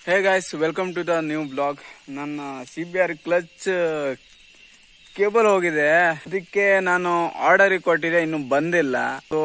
hey guys welcome to the new blog ನನ್ನ C B R clutch cable ಹೋಗಿದೆ ಅದಕ್ಕೆ ನಾನು ಆರ್ಡರ್ ಕೊಟ್ಟಿದ್ದೆ ಇನ್ನು ಬಂದಿಲ್ಲ ಸೊ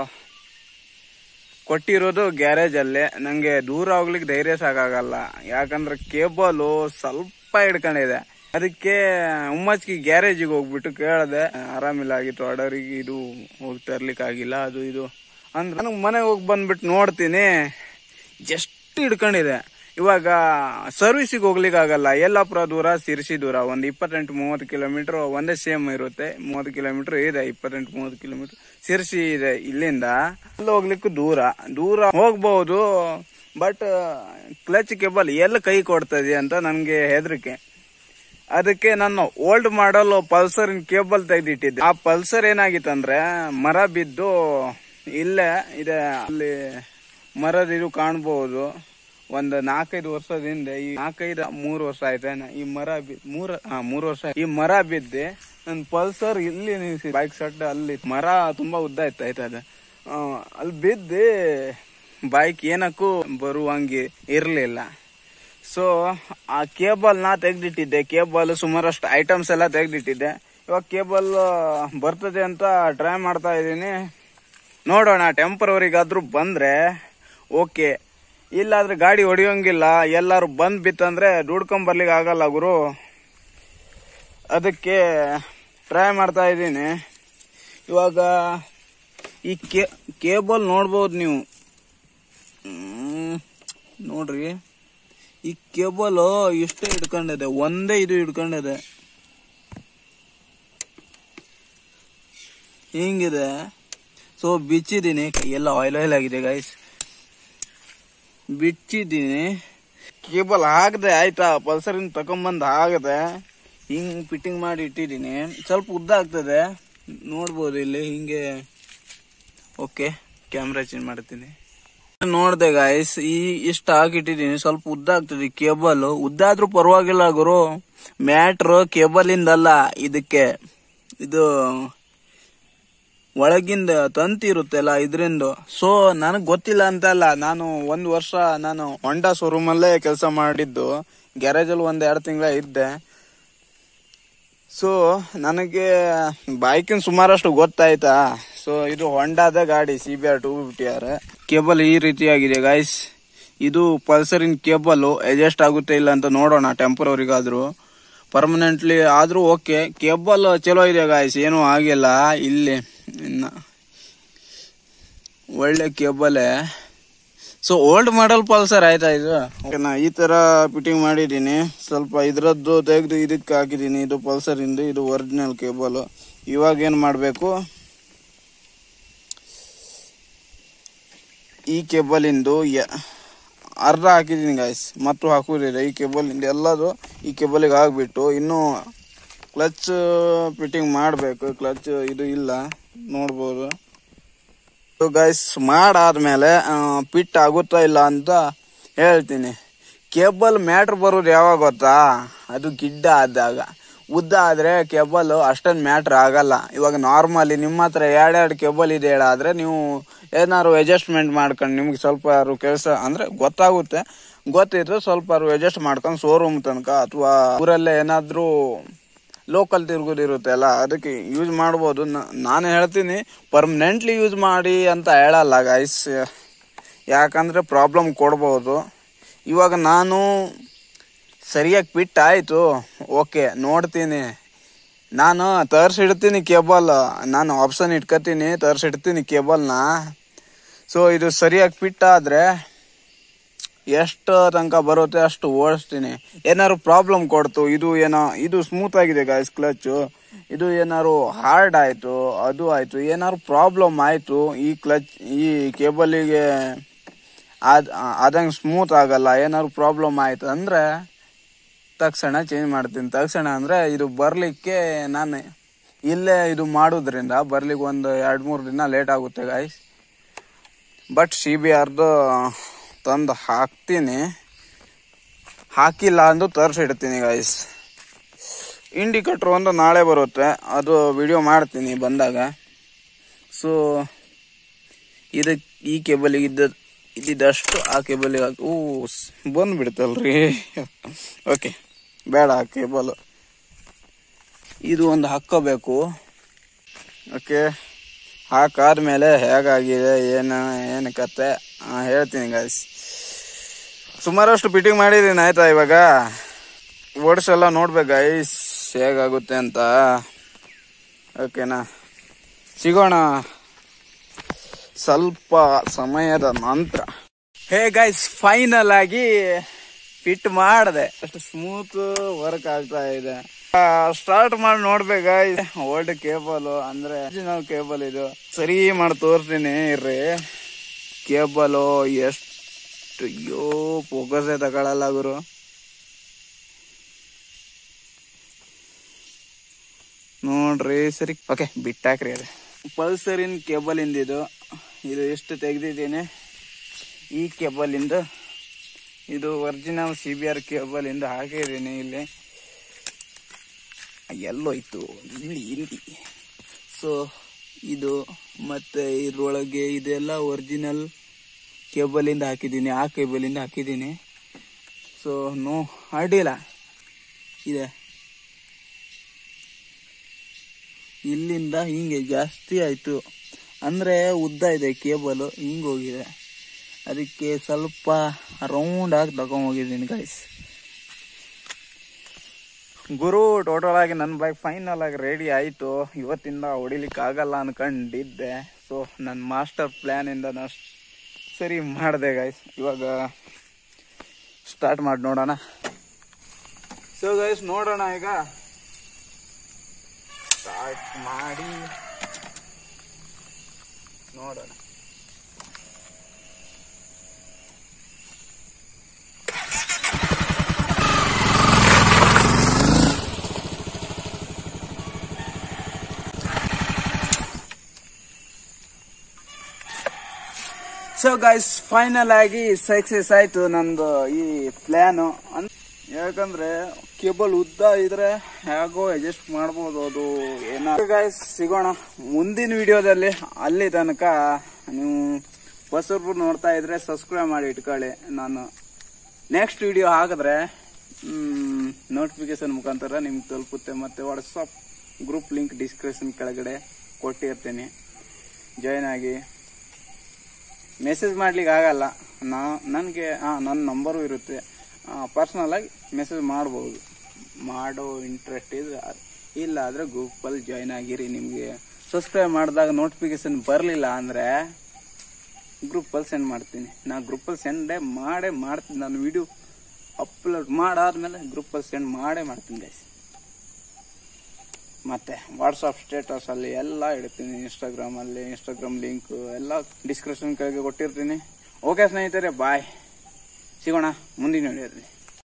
ಕೊಟ್ಟಿರೋದು ಗ್ಯಾರೇಜ್ ಅಲ್ಲೇ ನಂಗೆ ದೂರ ಹೋಗ್ಲಿಕ್ಕೆ ಧೈರ್ಯ ಸಾಕಾಗಲ್ಲ ಯಾಕಂದ್ರೆ ಕೇಬಲ್ ಸ್ವಲ್ಪ ಹಿಡ್ಕೊಂಡಿದೆ ಅದಕ್ಕೆ ಉಮ್ಮಚ್ಕಿ ಗ್ಯಾರೇಜಿಗೆ ಹೋಗ್ಬಿಟ್ಟು ಕೇಳಿದೆ ಆರಾಮಿಲ್ಲ ಆಗಿತ್ತು ಆರ್ಡರಿಗೆ ಇದು ಹೋಗಿ ತರ್ಲಿಕ್ಕೆ ಆಗಿಲ್ಲ ಅದು ಇದು ಅಂದ್ರೆ ನನಗೆ ಮನೆಗೆ ಹೋಗಿ ಬಂದ್ಬಿಟ್ಟು ನೋಡ್ತೀನಿ ಜಸ್ಟ್ ಹಿಡ್ಕೊಂಡಿದೆ ಇವಾಗ ಸರ್ವಿಸಿಗೆ ಹೋಗ್ಲಿಕ್ಕೆ ಆಗಲ್ಲ ಯಲ್ಲಾಪುರ ದೂರ ಸಿರ್ಸಿ ದೂರ ಒಂದು ಇಪ್ಪತ್ತೆಂಟು ಮೂವತ್ತು ಕಿಲೋಮೀಟರ್ ಒಂದೇ ಸೇಮ್ ಇರುತ್ತೆ ಮೂವತ್ತು ಕಿಲೋಮೀಟರ್ ಇದೆ ಇಪ್ಪತ್ತೆಂಟು ಮೂವತ್ತು ಕಿಲೋಮೀಟರ್ ಸಿರ್ಸಿ ಇದೆ ಇಲ್ಲಿಂದ ಅಲ್ಲಿ ಹೋಗ್ಲಿಕ್ಕೂ ದೂರ ದೂರ ಹೋಗ್ಬಹುದು ಬಟ್ ಕ್ಲಚ್ ಕೇಬಲ್ ಎಲ್ಲಿ ಕೈ ಕೊಡ್ತದೆ ಅಂತ ನನಗೆ ಹೆದರಿಕೆ ಅದಕ್ಕೆ ನಾನು ಓಲ್ಡ್ ಮಾಡಲ್ ಪಲ್ಸರ್ ಕೇಬಲ್ ತೆಗೆದಿಟ್ಟಿದ್ದೆ ಆ ಪಲ್ಸರ್ ಏನಾಗಿತ್ತಂದ್ರೆ ಮರ ಬಿದ್ದು ಇಲ್ಲೇ ಇದೆ ಅಲ್ಲಿ ಮರದ ಇದು ಕಾಣಬಹುದು ಒಂದು ನಾಲ್ಕೈದು ವರ್ಷದ ಹಿಂದೆ ಈ ನಾಲ್ಕೈದು ಮೂರು ವರ್ಷ ಆಯ್ತೇನ ಈ ಮರ ಬಿ ಮೂರ ಹಾ ಮೂರು ವರ್ಷ ಈ ಮರ ಬಿದ್ದೆ ನನ್ ಪಲ್ಸರ್ ಇಲ್ಲಿ ನಿಲ್ಸಿ ಬೈಕ್ ಸಡ್ ಅಲ್ಲಿ ಮರ ತುಂಬಾ ಉದ್ದ ಇತ್ತು ಆಯ್ತಾ ಅದು ಆ, ಅಲ್ಲಿ ಬಿದ್ದು ಬೈಕ್ ಏನಕ್ಕೂ ಬರುವಂಗೆ ಇರ್ಲಿಲ್ಲ ಸೊ ಆ ಕೇಬಲ್ ನ ತೆಗ್ದಿಟ್ಟಿದ್ದೆ ಕೇಬಲ್ ಸುಮಾರಷ್ಟು ಐಟಮ್ಸ್ ಎಲ್ಲ ತೆಗ್ದಿಟ್ಟಿದ್ದೆ ಇವಾಗ ಕೇಬಲ್ ಬರ್ತದೆ ಅಂತ ಟ್ರೈ ಮಾಡ್ತಾ ಇದ್ದೀನಿ ನೋಡೋಣ ಟೆಂಪರವರಿಗಾದ್ರೂ ಬಂದ್ರೆ ಓಕೆ ಇಲ್ಲಾದ್ರೆ ಗಾಡಿ ಹೊಡಿಯೋಂಗಿಲ್ಲ ಎಲ್ಲಾರು ಬಂದ್ ಬಿತ್ತಂದ್ರೆ ದುಡ್ಕೊಂಡ್ ಬರ್ಲಿಕ್ಕೆ ಆಗಲ್ಲ ಗುರು ಅದಕ್ಕೆ ಟ್ರೈ ಮಾಡ್ತಾ ಇದ್ದೀನಿ ಇವಾಗ ಈ ಕೇ ಕೇಬಲ್ ನೋಡ್ಬೋದು ನೀವು ಹ್ಮ್, ನೋಡ್ರಿ ಈ ಕೇಬಲ್ ಇಷ್ಟೇ ಹಿಡ್ಕೊಂಡಿದೆ ಒಂದೇ ಇದು ಹಿಡ್ಕೊಂಡಿದೆ ಹಿಂಗಿದೆ ಸೊ ಬಿಚ್ಚಿದ್ದೀನಿ ಕೈಯೆಲ್ಲ ಆಯಿಲ್ ಆಯಿಲ್ ಆಗಿದೆ ಗೈಸ್ ಬಿಚ್ಚಿದ್ದೀನಿ ಕೇಬಲ್ ಹಾಕದೆ ಆಯ್ತಾ ಪಲ್ಸರಿನ ತಕೊಂಬಂದ್ ಹಾಕದೆ ಹಿಂಗ್ ಫಿಟ್ಟಿಂಗ್ ಮಾಡಿ ಇಟ್ಟಿದ್ದೀನಿ ಸ್ವಲ್ಪ ಉದ್ದ ಆಗ್ತದೆ ನೋಡ್ಬೋದು ಇಲ್ಲಿ ಹಿಂಗೆ ಓಕೆ ಕ್ಯಾಮ್ರಾ ಚೇಂಜ್ ಮಾಡ್ತೀನಿ ನೋಡ್ದೆ ಗಾಯ್ಸ್ ಈ ಇಷ್ಟ ಹಾಕಿಟ್ಟಿದ್ದೀನಿ ಸ್ವಲ್ಪ ಉದ್ದ ಆಗ್ತದೆ ಕೇಬಲ್ ಉದ್ದ ಆದ್ರೂ ಪರವಾಗಿಲ್ಲ ಗುರು ಮ್ಯಾಟ್ರ್ ಕೇಬಲ್ ಇಂದಲ್ಲ ಇದಕ್ಕೆ ಇದು ಒಳಗಿಂದ ತಂತಿ ಇರುತ್ತಲ್ಲ ಇದರಿಂದ ಸೊ ನನಗ್ ಗೊತ್ತಿಲ್ಲ ಅಂತಲ್ಲ ನಾನು ಒಂದ್ ವರ್ಷ ನಾನು ಹೊಂಡಾ ಶೋರೂಮ್ ಅಲ್ಲೇ ಕೆಲಸ ಮಾಡಿದ್ದು ಗ್ಯಾರೇಜ್ ಅಲ್ಲಿ ಒಂದ್ ಎರಡು ತಿಂಗಳ ಇದ್ದೆ ಸೊ ನನಗೆ ಬೈಕಿನ ಸುಮಾರಷ್ಟು ಗೊತ್ತಾಯ್ತಾ ಸೊ ಇದು ಹೊಂಡಾದ ಗಾಡಿ C B R two fifty R cable ಈ ರೀತಿಯಾಗಿದೆ ಗಾಯ್ಸ್ ಇದು ಪಲ್ಸರಿನ ಕೇಬಲ್ ಅಡ್ಜಸ್ಟ್ ಆಗುತ್ತೆ ಇಲ್ಲ ಅಂತ ನೋಡೋಣ ಟೆಂಪರವರಿಗಾದ್ರೂ ಪರ್ಮನೆಂಟ್ಲಿ ಆದ್ರೂ ಓಕೆ ಕೇಬಲ್ ಚಲೋ ಇದೆ ಗಾಯ್ಸ್ ಏನೂ ಆಗಿಲ್ಲ ಇಲ್ಲಿ ಇನ್ನ ಒಳ್ಳೆ cable so old model Pulsar ಆಯ್ತಾ ಇದು Okay, ನಾ ಈ ತರ ಫಿಟ್ಟಿಂಗ್ ಮಾಡಿದೀನಿ ಸ್ವಲ್ಪ ಇದ್ರದ್ದು ತೆಗೆದು ಇದಕ್ಕೆ ಹಾಕಿದೀನಿ ಇದು ಪಲ್ಸರ್ ಇಂದು ಇದು ಒರಿಜಿನಲ್ ಕೇಬಲ್ ಇವಾಗ ಏನ್ ಮಾಡ್ಬೇಕು ಈ ಕೇಬಲ್ ಇಂದು ಯ- ಅರ್ಧ ಹಾಕಿದೀನಿ ಗಾಯ್ಸ್ ಮತ್ತು ಹಾಕುದಿಲ್ಲ ಈ ಕೇಬಲ್ ಇಂದ ಎಲ್ಲದು ಈ ಕೇಬಲ್ಗೆ ಹಾಕ್ಬಿಟ್ಟು ಇನ್ನು ಕ್ಲಚ್ ಫಿಟ್ಟಿಂಗ್ ಮಾಡಬೇಕು ಕ್ಲಚ್ ಇದು ಇಲ್ಲ ನೋಡ್ಬೋದು ಗೈಸ್ ಮಾಡಾದ್ಮೇಲೆ ಪಿಟ್ ಆಗುತ್ತಾ ಇಲ್ಲ ಅಂತ ಹೇಳ್ತೀನಿ ಕೇಬಲ್ ಮ್ಯಾಟ್ರ್ ಬರೋದು ಯಾವಾಗ ಗೊತ್ತಾ ಅದು ಗಿಡ್ಡ ಆದಾಗ ಉದ್ದ ಆದ್ರೆ ಕೇಬಲ್ ಅಷ್ಟೊಂದು ಮ್ಯಾಟ್ರ್ ಆಗಲ್ಲ ಇವಾಗ ನಾರ್ಮಲಿ ನಿಮ್ಮ ಹತ್ರ ಎರಡೆರಡು ಕೇಬಲ್ ಇದೆ ಹೇಳಾದ್ರೆ ನೀವು ಏನಾದ್ರು ಅಡ್ಜಸ್ಟ್ಮೆಂಟ್ ಮಾಡ್ಕೊಂಡು ನಿಮ್ಗೆ ಸ್ವಲ್ಪ ಕೆಲಸ ಅಂದ್ರೆ ಗೊತ್ತಾಗುತ್ತೆ ಗೊತ್ತಿದ್ರೆ ಸ್ವಲ್ಪ ಅಡ್ಜಸ್ಟ್ ಮಾಡ್ಕೊಂಡು ಶೋರೂಮ್ ತನಕ ಅಥವಾ ಊರಲ್ಲೇ ಏನಾದ್ರೂ ಲೋಕಲ್ ತಿರುಗೋದಿರುತ್ತೆ ಅಲ್ಲ ಅದಕ್ಕೆ ಯೂಸ್ ಮಾಡ್ಬೋದು ನ- ನಾನು ಹೇಳ್ತೀನಿ ಪರ್ಮನೆಂಟ್ಲಿ ಯೂಸ್ ಮಾಡಿ ಅಂತ ಹೇಳಲ್ಲ ಗೈಸ್ ಯಾಕಂದ್ರೆ ಪ್ರಾಬ್ಲಮ್ ಕೊಡ್ಬೋದು ಇವಾಗ ನಾನು ಸರಿಯಾಗಿ ಫಿಟ್ ಆಯ್ತು ಓಕೆ ನೋಡ್ತೀನಿ ನಾನು ತರ್ಸಿಡ್ತೀನಿ ಕೇಬಲ್ ನಾನು ಆಪ್ಷನ್ ಇಟ್ಕೋತೀನಿ ತರ್ಸಿಡ್ತೀನಿ ಕೇಬಲ್ನ ಸೊ ಇದು ಸರಿಯಾಗಿ ಫಿಟ್ ಆದ್ರೆ ಎಷ್ಟು ತನಕ ಬರುತ್ತೆ ಅಷ್ಟು ಓಡಿಸ್ತೀನಿ ಏನಾದ್ರು ಪ್ರಾಬ್ಲಮ್ ಕೊಡ್ತು ಇದು ಏನೋ ಇದು ಸ್ಮೂತ್ ಆಗಿದೆ ಗಾಯ್ಸ್ ಕ್ಲಚ್ ಇದು ಏನಾದ್ರು ಹಾರ್ಡ್ ಆಯ್ತು ಅದು ಆಯ್ತು ಏನಾದ್ರು ಪ್ರಾಬ್ಲಮ್ ಆಯ್ತು ಈ ಕ್ಲಚ್ ಈ ಕೇಬಲಿಗೆ ಆದ್ ಆದಂಗೆ ಸ್ಮೂತ್ ಆಗಲ್ಲ ಏನಾದ್ರು ಪ್ರಾಬ್ಲಮ್ ಆಯ್ತು ಅಂದ್ರೆ ತಕ್ಷಣ ಚೇಂಜ್ ಮಾಡ್ತೀನಿ ತಕ್ಷಣ ಅಂದ್ರೆ ಇದು ಬರ್ಲಿಕ್ಕೆ ನಾನು ಇಲ್ಲೇ ಇದು ಮಾಡೋದ್ರಿಂದ ಬರ್ಲಿಕ್ಕೆ ಒಂದು ಎರಡು ಮೂರು ದಿನ ಲೇಟ್ ಆಗುತ್ತೆ ಗಾಯ್ಸ್ ಬಟ್ ಸಿ ಬಿ ಆರ್ದು ತಂದು ಹಾಕ್ತೀನಿ ಹಾಕಿಲ್ಲ ಅಂದು ತರಿಸಿಡ್ತೀನಿ ಗಾಯ್ಸ್ ಇಂಡಿಕೇಟ್ರ್ ಒಂದು ನಾಳೆ ಬರುತ್ತೆ ಅದು ವಿಡಿಯೋ ಮಾಡ್ತೀನಿ ಬಂದಾಗ ಸೊ ಇದಕ್ಕೆ ಈ ಕೇಬಲಿಗೆ ಇದ್ದ ಇದಿದಷ್ಟು ಆ ಕೇಬಲಿಗೆ ಹಾಕಿ ಓ ಸ್- ಬಂದ್ಬಿಡ್ತಲ್ರಿ ಓಕೆ ಬೇಡ ಆ ಕೇಬಲ್ ಇದು ಒಂದು ಹಾಕ್ಕೋಬೇಕು ಓಕೆ ಹಾಕಾದ್ಮೇಲೆ ಹೇಗಾಗಿದೆ ಏನು ಏನು ಕತೆ ಆ, ಹೇಳ್ತೀನಿ ಗಾಯ್ಸ್ ಸುಮಾರಷ್ಟು ಫಿಟ್ಟಿಂಗ್ ಮಾಡಿದ್ದೀನಿ ಆಯ್ತಾ ಇವಾಗ ಓಡಿಸೆಲ್ಲ ನೋಡ್ಬೇಕು ಗೈಸ್ ಹೇಗಾಗುತ್ತೆ ಅಂತ ಓಕೆನಾ ಸಿಗೋಣ ಸ್ವಲ್ಪ ಸಮಯದ ನಂತರ ಹೇ ಗೈಸ್ ಫೈನಲ್ ಆಗಿ ಫಿಟ್ ಮಾಡಿದೆ ಅಷ್ಟು ಸ್ಮೂತ್ ವರ್ಕ್ ಆಗ್ತಾ ಇದೆ ಸ್ಟಾರ್ಟ್ ಮಾಡಿ ನೋಡ್ಬೇಕ ಓಲ್ಡ್ ಕೇಬಲ್ ಅಂದ್ರೆ ಒರಿಜಿನಲ್ ಕೇಬಲ್ ಇದು ಸರಿ ಮಾಡಿ ತೋರಿಸ್ತೀನಿ ಇರ್ರಿ ಕೇಬಲ್ ಎಷ್ಟು ಅಯ್ಯೋ ಫೋಕಸೇ ತಗೊಳಲ್ಲ ಗುರು ನೋಡ್ರಿ ಸರಿ ಓಕೆ ಬಿಟ್ಟಾಕ್ರಿ ಅದು ಪಲ್ಸರಿನ್ ಕೇಬಲ್ ಇಂದಿದು ಇದು ಎಷ್ಟು ತೆಗ್ದಿದ್ದೀನಿ ಈ ಕೇಬಲ್ ಇಂದ ಇದು original C B R cable ಇಂದ ಹಾಕಿದ್ದೀನಿ ಇಲ್ಲಿ ಎಲ್ಲೋಯ್ತು ಇಲ್ಲಿ ಇಲ್ಲಿ ಸೊ ಇದು ಮತ್ತೆ ಇದ್ರೊಳಗೆ ಇದೆಲ್ಲ ಒರಿಜಿನಲ್ ಕೇಬಲ್ ಇಂದ ಹಾಕಿದ್ದೀನಿ ಆ ಕೇಬಲ್ ಇಂದ ಹಾಕಿದ್ದೀನಿ ಸೊ ನೋ ಅಡ್ಡಿಲ್ಲ ಇದೆ ಇಲ್ಲಿಂದ ಹಿಂಗೆ ಜಾಸ್ತಿ ಆಯ್ತು ಅಂದ್ರೆ ಉದ್ದ ಇದೆ ಕೇಬಲ್ ಹಿಂಗ್ ಹೋಗಿದೆ ಅದಕ್ಕೆ ಸ್ವಲ್ಪ ರೌಂಡ್ ಆಗಿ ತಗೊಂಡ್ ಹೋಗಿದ್ದೀನಿ ಗೈಸ್ ಗುರು ಟೋಟಲ್ ಆಗಿ ನನ್ನ ಬೈಕ್ ಫೈನಲ್ ಆಗಿ ರೆಡಿ ಆಯ್ತು ಇವತ್ತಿಂದ ಹೊಡಿಲಿಕ್ಕೆ ಆಗಲ್ಲ ಅನ್ಕೊಂಡಿದ್ದೆ ಸೊ ನನ್ನ ಮಾಸ್ಟರ್ ಪ್ಲಾನ್ ಇಂದ ನಾ ಸರಿ ಮಾಡಿದೆ ಗೈಸ್ ಇವಾಗ ಸ್ಟಾರ್ಟ್ ಮಾಡಿ ನೋಡೋಣ ಸೊ ಗೈಸ್ ನೋಡೋಣ ಈಗ ಸ್ಟಾರ್ಟ್ ಮಾಡಿ ನೋಡೋಣ ಸೊ ಗೈಸ್ ಫೈನಲ್ ಆಗಿ ಸಕ್ಸಸ್ ಆಯ್ತು ನಂದು ಈ ಪ್ಲಾನ್ ಯಾಕಂದ್ರೆ ಕೇಬಲ್ ಉದ್ದ ಇದ್ರೆ ಹೇಗೋ ಅಡ್ಜಸ್ಟ್ ಮಾಡ್ಬೋದು ಅದು ಏನಾದ್ರು ಗೈಸ್ ಸಿಗೋಣ ಮುಂದಿನ ವಿಡಿಯೋದಲ್ಲಿ ಅಲ್ಲಿ ತನಕ ನೀವು ಹೊಸಬ್ರು ನೋಡ್ತಾ ಇದ್ರೆ ಸಬ್ಸ್ಕ್ರೈಬ್ ಮಾಡಿ ಇಟ್ಕೊಳ್ಳಿ ನಾನು ನೆಕ್ಸ್ಟ್ ವಿಡಿಯೋ ಹಾಕಿದ್ರೆ ನೋಟಿಫಿಕೇಶನ್ ಮುಖಾಂತರ ನಿಮ್ಗೆ ತಲುಪುತ್ತೆ ಮತ್ತೆ ವಾಟ್ಸಪ್ ಗ್ರೂಪ್ ಲಿಂಕ್ ಡಿಸ್ಕ್ರಿಪ್ಷನ್ ಕೆಳಗಡೆ ಕೊಟ್ಟಿರ್ತೀನಿ ಜಾಯ್ನ್ ಆಗಿ ಮೆಸೇಜ್ ಮಾಡ್ಲಿಕ್ಕೆ ಆಗಲ್ಲ ನಾ ನನಗೆ ಹಾಂ ನನ್ನ ನಂಬರು ಇರುತ್ತೆ ಪರ್ಸ್ನಲ್ ಆಗಿ ಮೆಸೇಜ್ ಮಾಡ್ಬೋದು ಮಾಡೋ ಇಂಟ್ರೆಸ್ಟ್ ಇದೆ ಇಲ್ಲ ಆದರೆ ಗ್ರೂಪಲ್ಲಿ ಜಾಯ್ನ್ ಆಗಿರಿ ನಿಮಗೆ ಸಬ್ಸ್ಕ್ರೈಬ್ ಮಾಡಿದಾಗ ನೋಟಿಫಿಕೇಶನ್ ಬರಲಿಲ್ಲ ಅಂದರೆ ಗ್ರೂಪಲ್ಲಿ ಸೆಂಡ್ ಮಾಡ್ತೀನಿ ನಾ ಗ್ರೂಪಲ್ಲಿ ಸೆಂಡೇ ಮಾಡೇ ಮಾಡ್ತೀನಿ ನಾನು ವಿಡಿಯೋ ಅಪ್ಲೋಡ್ ಮಾಡಾದ್ಮೇಲೆ ಗ್ರೂಪಲ್ಲಿ ಸೆಂಡ್ ಮಾಡೇ ಮಾಡ್ತೀನಿ ಗೈಸ್ ಮತ್ತೆ ವಾಟ್ಸಪ್ ಸ್ಟೇಟಸ್ ಅಲ್ಲಿ ಎಲ್ಲ ಇಡ್ತೀನಿ ಇನ್ಸ್ಟಾಗ್ರಾಮ್ ಅಲ್ಲಿ ಇನ್ಸ್ಟಾಗ್ರಾಮ್ ಲಿಂಕ್ ಎಲ್ಲ ಡಿಸ್ಕ್ರಿಪ್ಷನ್ ಕೆಳಗೆ ಕೊಟ್ಟಿರ್ತೀನಿ ಓಕೆ ಸ್ನೇಹಿತರೆ ಬಾಯ್ ಸಿಗೋಣ ಮುಂದಿನ ವಿಡಿಯೋದಲ್ಲಿ